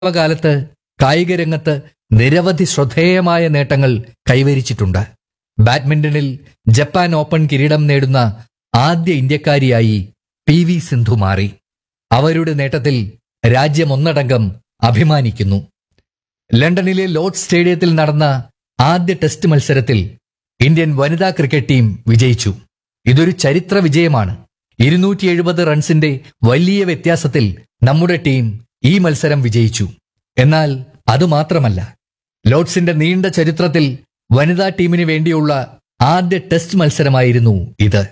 കാലത്ത് കായിക രംഗത്ത് നിരവധി ശ്രദ്ധേയമായ നേട്ടങ്ങൾ കൈവരിച്ചിട്ടുണ്ട് ബാഡ്മിന്റണിൽ ജപ്പാൻ ഓപ്പൺ കിരീടം നേടുന്ന ആദ്യ ഇന്ത്യക്കാരിയായി പി വി സിന്ധു മാറി അവരുടെ നേട്ടത്തിൽ രാജ്യം ഒന്നടങ്കം അഭിമാനിക്കുന്നു ലണ്ടനിലെ ലോർഡ് സ്റ്റേഡിയത്തിൽ നടന്ന ആദ്യ ടെസ്റ്റ് മത്സരത്തിൽ ഇന്ത്യൻ വനിതാ ക്രിക്കറ്റ് ടീം വിജയിച്ചു ഇതൊരു ചരിത്ര വിജയമാണ് ഇരുന്നൂറ്റി എഴുപത് റൺസിന്റെ വലിയ വ്യത്യാസത്തിൽ നമ്മുടെ ടീം ഈ മത്സരം വിജയിച്ചു എന്നാൽ അതുമാത്രമല്ല ലോർഡ്സിന്റെ നീണ്ട ചരിത്രത്തിൽ വനിതാ ടീമിന് വേണ്ടിയുള്ള ആദ്യ ടെസ്റ്റ് മത്സരമായിരുന്നു ഇത്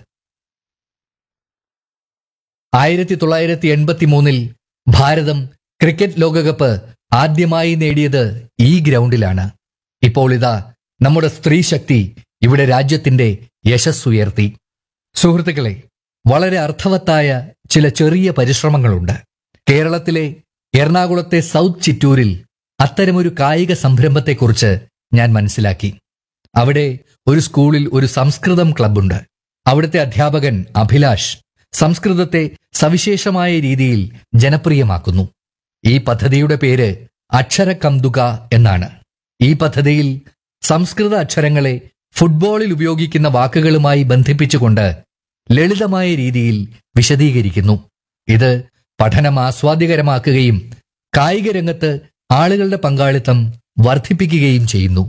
ആയിരത്തി തൊള്ളായിരത്തി എൺപത്തി മൂന്നിൽ ഭാരതം ക്രിക്കറ്റ് ലോകകപ്പ് ആദ്യമായി നേടിയത് ഈ ഗ്രൗണ്ടിലാണ് ഇപ്പോൾ ഇതാ നമ്മുടെ സ്ത്രീ ശക്തി ഇവിടെ രാജ്യത്തിന്റെ യശസ്സുയർത്തി സുഹൃത്തുക്കളെ വളരെ അർത്ഥവത്തായ ചില ചെറിയ പരിശ്രമങ്ങളുണ്ട് കേരളത്തിലെ എറണാകുളത്തെ സൗത്ത് ചിറ്റൂരിൽ അത്തരമൊരു കായിക സംരംഭത്തെക്കുറിച്ച് ഞാൻ മനസ്സിലാക്കി അവിടെ ഒരു സ്കൂളിൽ ഒരു സംസ്കൃതം ക്ലബ്ബുണ്ട് അവിടുത്തെ അധ്യാപകൻ അഭിലാഷ് സംസ്കൃതത്തെ സവിശേഷമായ രീതിയിൽ ജനപ്രിയമാക്കുന്നു ഈ പദ്ധതിയുടെ പേര് അക്ഷര കന്തുക എന്നാണ് ഈ പദ്ധതിയിൽ സംസ്കൃത അക്ഷരങ്ങളെ ഫുട്ബോളിൽ ഉപയോഗിക്കുന്ന വാക്കുകളുമായി ബന്ധിപ്പിച്ചുകൊണ്ട് ലളിതമായ രീതിയിൽ വിശദീകരിക്കുന്നു ഇത് പഠനം ആസ്വാദ്യകരമാക്കുകയും കായിക രംഗത്ത് ആളുകളുടെ പങ്കാളിത്തം വർദ്ധിപ്പിക്കുകയും ചെയ്യുന്നു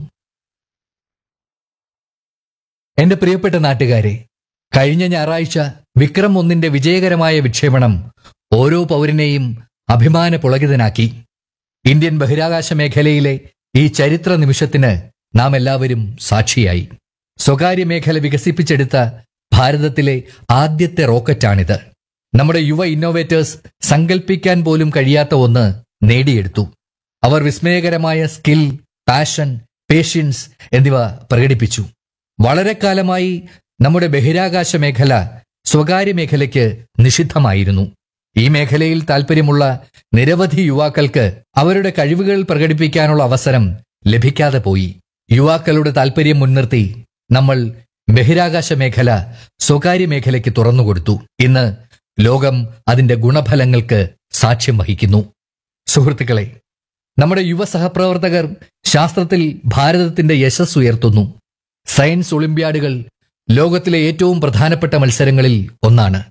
എന്റെ പ്രിയപ്പെട്ട നാട്ടുകാരെ കഴിഞ്ഞ ഞായറാഴ്ച വിക്രം ഒന്നിന്റെ വിജയകരമായ വിക്ഷേപണം ഓരോ പൗരനെയും അഭിമാന പുളകിതനാക്കി ഇന്ത്യൻ ബഹിരാകാശ മേഖലയിലെ ഈ ചരിത്ര നിമിഷത്തിന് നാം എല്ലാവരും സാക്ഷിയായി സ്വകാര്യ മേഖല വികസിപ്പിച്ചെടുത്ത ഭാരതത്തിലെ ആദ്യത്തെ റോക്കറ്റാണിത് നമ്മുടെ യുവ ഇന്നോവേറ്റേഴ്സ് സങ്കല്പിക്കാൻ പോലും കഴിയാത്ത ഒന്ന് നേടിയെടുത്തു അവർ വിസ്മയകരമായ സ്കിൽ പാഷൻ പേഷ്യൻസ് എന്നിവ പ്രകടിപ്പിച്ചു വളരെ കാലമായി നമ്മുടെ ബഹിരാകാശ മേഖല സ്വകാര്യ മേഖലയ്ക്ക് നിഷിദ്ധമായിരുന്നു ഈ മേഖലയിൽ താൽപ്പര്യമുള്ള നിരവധി യുവാക്കൾക്ക് അവരുടെ കഴിവുകൾ പ്രകടിപ്പിക്കാനുള്ള അവസരം ലഭിക്കാതെ പോയി യുവാക്കളുടെ താൽപ്പര്യം മുൻനിർത്തി നമ്മൾ ബഹിരാകാശ മേഖല സ്വകാര്യ മേഖലയ്ക്ക് തുറന്നുകൊടുത്തു ഇന്ന് ലോകം അതിന്റെ ഗുണഫലങ്ങൾക്ക് സാക്ഷ്യം വഹിക്കുന്നു സുഹൃത്തുക്കളെ നമ്മുടെ യുവ സഹപ്രവർത്തകർ ശാസ്ത്രത്തിൽ ഭാരതത്തിന്റെ യശസ് ഉയർത്തുന്നു സയൻസ് ഒളിമ്പ്യാഡുകൾ ലോകത്തിലെ ഏറ്റവും പ്രധാനപ്പെട്ട മത്സരങ്ങളിൽ ഒന്നാണ്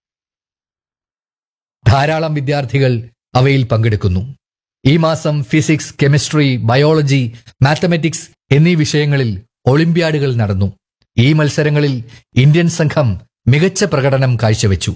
ധാരാളം വിദ്യാർത്ഥികൾ അവയിൽ പങ്കെടുക്കുന്നു ഈ മാസം ഫിസിക്സ് കെമിസ്ട്രി ബയോളജി മാത്തമാറ്റിക്സ് എന്നീ വിഷയങ്ങളിൽ ഒളിമ്പ്യാഡുകൾ നടന്നു ഈ മത്സരങ്ങളിൽ ഇന്ത്യൻ സംഘം മികച്ച പ്രകടനം കാഴ്ചവെച്ചു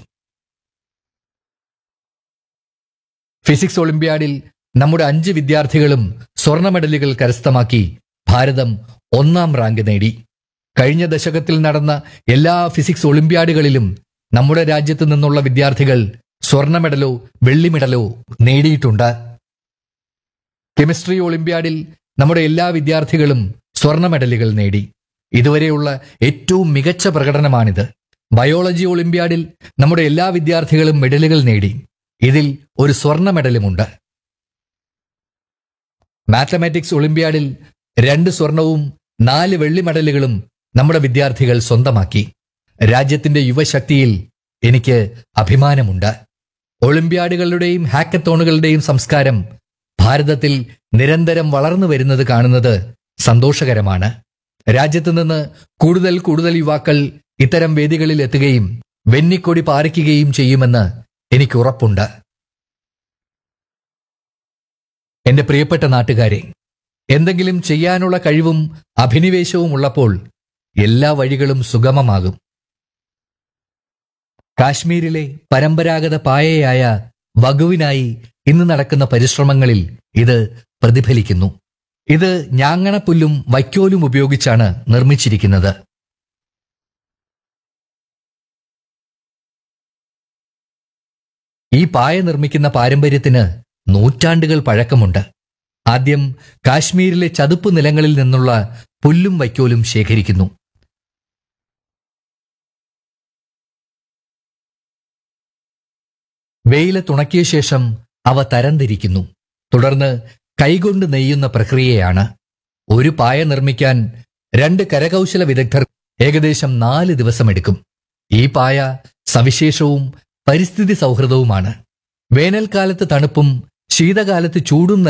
ഫിസിക്സ് ഒളിമ്പ്യാഡിൽ നമ്മുടെ അഞ്ച് വിദ്യാർത്ഥികളും സ്വർണ്ണ മെഡലുകൾ കരസ്ഥമാക്കി ഭാരതം ഒന്നാം റാങ്ക് നേടി കഴിഞ്ഞ ദശകത്തിൽ നടന്ന എല്ലാ ഫിസിക്സ് ഒളിമ്പ്യാഡുകളിലും നമ്മുടെ രാജ്യത്ത് നിന്നുള്ള വിദ്യാർത്ഥികൾ സ്വർണ്ണ മെഡലോ വെള്ളി മെഡലോ നേടിയിട്ടുണ്ട് കെമിസ്ട്രി ഒളിമ്പ്യാഡിൽ നമ്മുടെ എല്ലാ വിദ്യാർത്ഥികളും സ്വർണ്ണ മെഡലുകൾ നേടി ഇതുവരെയുള്ള ഏറ്റവും മികച്ച പ്രകടനമാണിത് ബയോളജി ഒളിമ്പ്യാഡിൽ നമ്മുടെ എല്ലാ വിദ്യാർത്ഥികളും മെഡലുകൾ നേടി ഇതിൽ ഒരു സ്വർണ്ണ മെഡലുമുണ്ട് മാത്തമാറ്റിക്സ് ഒളിമ്പ്യാഡിൽ രണ്ട് സ്വർണവും നാല് വെള്ളി മെഡലുകളും നമ്മുടെ വിദ്യാർത്ഥികൾ സ്വന്തമാക്കി രാജ്യത്തിന്റെ യുവശക്തിയിൽ എനിക്ക് അഭിമാനമുണ്ട് ഒളിമ്പ്യാഡുകളുടെയും ഹാക്കത്തോണുകളുടെയും സംസ്കാരം ഭാരതത്തിൽ നിരന്തരം വളർന്നു വരുന്നത് കാണുന്നത് സന്തോഷകരമാണ് രാജ്യത്ത് നിന്ന് കൂടുതൽ കൂടുതൽ യുവാക്കൾ ഇത്തരം വേദികളിൽ എത്തുകയും വെന്നിക്കൊടി പാറിക്കുകയും ചെയ്യുമെന്ന് എനിക്ക് ഉറപ്പുണ്ട് എന്റെ പ്രിയപ്പെട്ട നാട്ടുകാരെ എന്തെങ്കിലും ചെയ്യാനുള്ള കഴിവും അഭിനിവേശവും ഉള്ളപ്പോൾ എല്ലാ വഴികളും സുഗമമാകും കാശ്മീരിലെ പരമ്പരാഗത പായയായ വകുവിനായി ഇന്ന് നടക്കുന്ന പരിശ്രമങ്ങളിൽ ഇത് പ്രതിഫലിക്കുന്നു ഇത് ഞാങ്ങണപ്പുല്ലും വൈക്കോലും ഉപയോഗിച്ചാണ് നിർമ്മിച്ചിരിക്കുന്നത് ഈ പായ നിർമ്മിക്കുന്ന പാരമ്പര്യത്തിന് നൂറ്റാണ്ടുകൾ പഴക്കമുണ്ട് ആദ്യം കാശ്മീരിലെ ചതുപ്പ് നിലങ്ങളിൽ നിന്നുള്ള പുല്ലും വൈക്കോലും ശേഖരിക്കുന്നു വെയിലത്തുണക്കിയ ശേഷം അവ തരംതിരിക്കുന്നു തുടർന്ന് കൈകൊണ്ട് നെയ്യുന്ന പ്രക്രിയയാണ് ഒരു പായ നിർമ്മിക്കാൻ രണ്ട് കരകൗശല വിദഗ്ധർ ഏകദേശം നാല് ദിവസമെടുക്കും ഈ പായ സവിശേഷവും പരിസ്ഥിതി സൗഹൃദവുമാണ് വേനൽക്കാലത്ത് തണുപ്പും ശീതകാലത്ത് ചൂടും